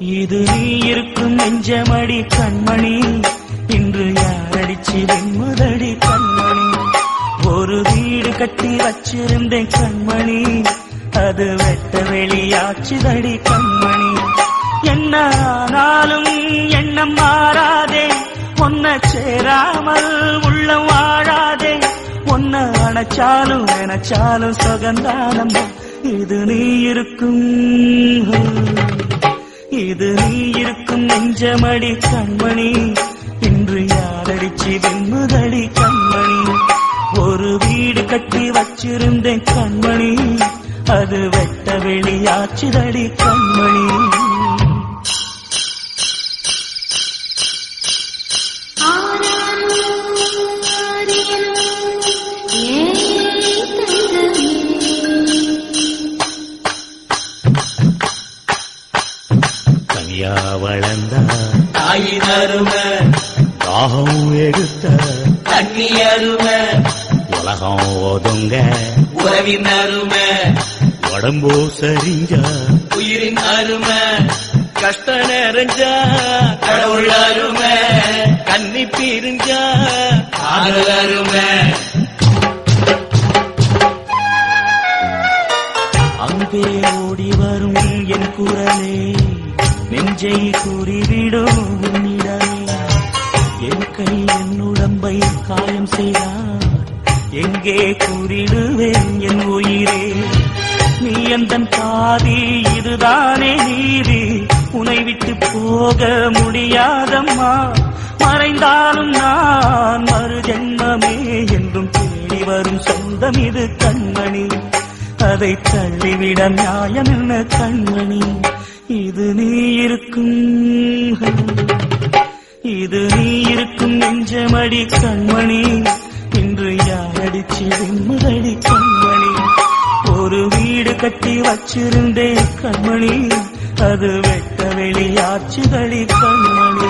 இது நீ இருக்கும் நெஞ்சமடி கண்மணி இன்று யாரடிச்சு வெண்முதடி கண்மணி ஒரு வீடு கட்டி வச்சிருந்தேன் கண்மணி அது வெட்ட வெளியாச்சுதடி கண்மணி என்ன ஆனாலும் எண்ணம் மாறாதே ஒன்ன சேராமல் உள்ளம் வாழாதே ஒன்ன அணைச்சாலும் நினைச்சாலும் சுகந்தானம் இது நீ இருக்கும் இது நீ இருக்கும் நெஞ்சமடி கண்மணி இன்று யாரடிச்சு வெண்முதடி கண்மணி ஒரு வீடு கட்டி வச்சிருந்தேன் கண்மணி அது வெட்ட வெளியாச்சுதடி கண்மணி கனியா வளர்ந்த தாயின் அருமை தாகம் எடுத்த தண்ணி அருமை உலகம் ஒதுங்க உறவின் அருமை உடம்போ சரிஞ்சா உயிரின் அருமை கஷ்ட நிறைஞ்சா கடவுள் அருமை கன்னி பிரிஞ்சா காதல் அருமை அங்கே ஓடி வரும் என் குரலே நெஞ்சை கூறிவிடும் உன்னிடமே என் கை என் உடம்பை காயம் செய்தார் எங்கே கூறிடுவேன் என் உயிரே நீ எந்த பாதி இதுதானே நீதி உனை விட்டு போக முடியாதம்மா மறைந்தாலும் நான் மறு ஜென்மமே என்றும் தேடி வரும் சொந்தம் இது கண்மணி அதை தள்ளிவிட நியாயம் என்ன கண்மணி இது நீ இருக்கும் இது நீ இருக்கும் நெஞ்சமடி கண்மணி இன்று யாரடிச்சு வெண்முதடி கண்மணி ஒரு வீடு கட்டி வச்சிருந்தேன் கண்மணி அது வெட்ட வெளியாச்சுதடி கண்மணி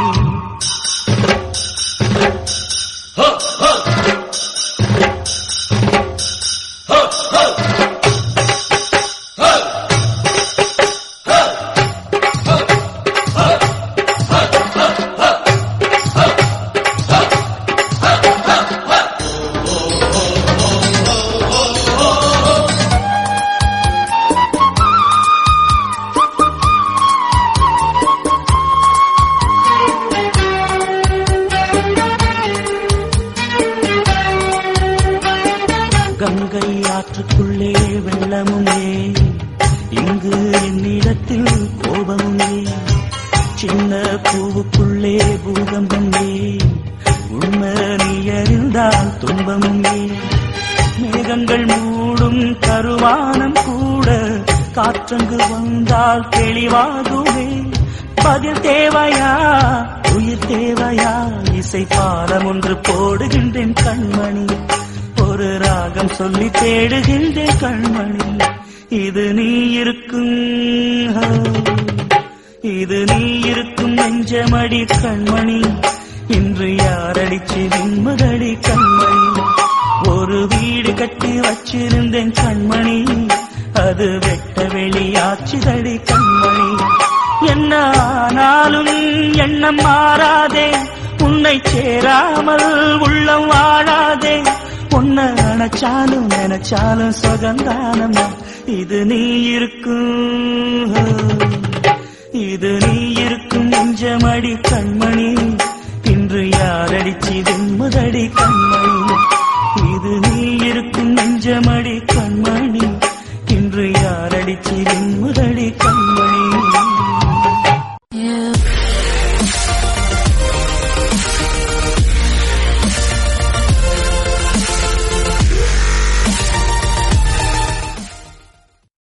கங்கை ஆற்றுக்குள்ளே வெள்ளமும் ஏன் இங்கு என்னிடத்தில் கோபமும் ஏன் சின்ன பூவுக்குள்ளே பூகம்பம் ஏன் உண்மை நீ அறிந்தால் துன்பமும் ஏன் மேகங்கள் மூடும் கருவானம் கூட காற்றங்கு வந்தால் தெளிவாகுமே பதில் தேவையா உயிர் தேவையா இசை பாலம் ஒன்று போடுகின்றேன் கண்மணி ஒரு ராகம் சொல்லி தேடுகின்றேன் கண்மணி இது நீ இருக்கும் இது நீ இருக்கும் நெஞ்சமடி கண்மணி இன்று யாரடிச்சு நிம்மதடி கண்மணி ஒரு வீடு கட்டி வச்சிருந்தேன் கண்மணி அது வெட்ட வெளியாச்சுதடி கண்மணி என்ன ஆனாலும் எண்ணம் மாறாதே உன்னை சேராமல் உள்ளம் வாழாதே உன்னை நினைச்சாலும் நினைச்சாலும் சுகந்தானம் இது நீ இருக்கும் இது நீ இருக்கும் நெஞ்சமடி கண்மணி இன்று யாரடிச்சு வெண்முதடி கண்மணி இது நீ இருக்கும் நெஞ்சமடி கண்மணி இன்று யாரடிச்சு வெண்முதடி கண்மணி